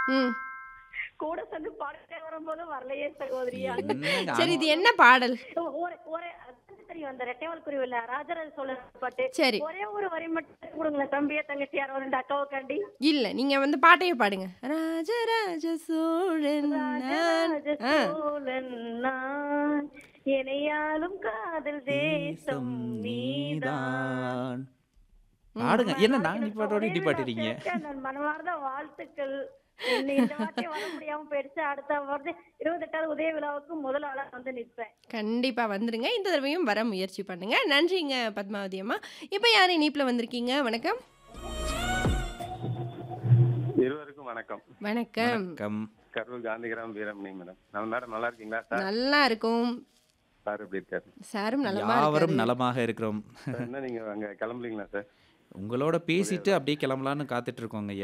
ம் கூட சேர்ந்து பாடிட்டே வரும்போது வரலையே சகோதரி என்னங்க சரி இது என்ன பாடல் ஒரு ஒரே அதான் தெரியும் அந்த ரெட்டைவால் குருவில ராஜராஜ சோழன் பாட்டு சரி ஒரே ஒரு வரி மட்டும் கொடுங்களேன் தம்பியா தங்கச்சி யாரோ ரெண்டு அக்காவை கண்டி இல்ல நீங்க வந்து பாட்டையே பாடுங்க ராஜராஜ சோழன் நான். ராஜராஜ ஆ. சோழன் நான் இணையாலும் காதல் தேசம் நீதான் பாடுங்க என்ன நான் நீ பாட்டோட ஒரே இடி பாட்டுறீங்க விழா நான் மனமார்ந்த வாழ்த்துக்கள் இன்னி இந்த வாட்டி வர முடியாம போயிடுச்சு அடுத்த வருது இருபத்தெட்டாவது உதய விழாவுக்கு முதல் ஆளா வந்து நிற்பேன் கண்டிப்பா வந்துருங்க இந்த தடவையும் வர முயற்சி பண்ணுங்க நன்றிங்க பத்மாவதி அம்மா இப்போ யார் இனிப்புல வந்திருக்கீங்க வணக்கம் இருவருக்கும் வணக்கம் வணக்கம் வணக்கம் கரூர் காந்திகிராம் வீரமணி மேடம் நம்ம மேடம் நல்லா இருக்கீங்களா சார் நல்லா இருக்கும் சார் எப்படி இருக்காரு சாரும் நலமா யாவரும் இருக்காரு நலமாக இருக்கிறோம் சார், என்ன நீங்க அங்க கிளம்புறீங்களா சார் உங்களோட பேசிட்டு அப்படியே கிளம்பலான்னு காத்துட்டு இருக்கோங்க ஐயா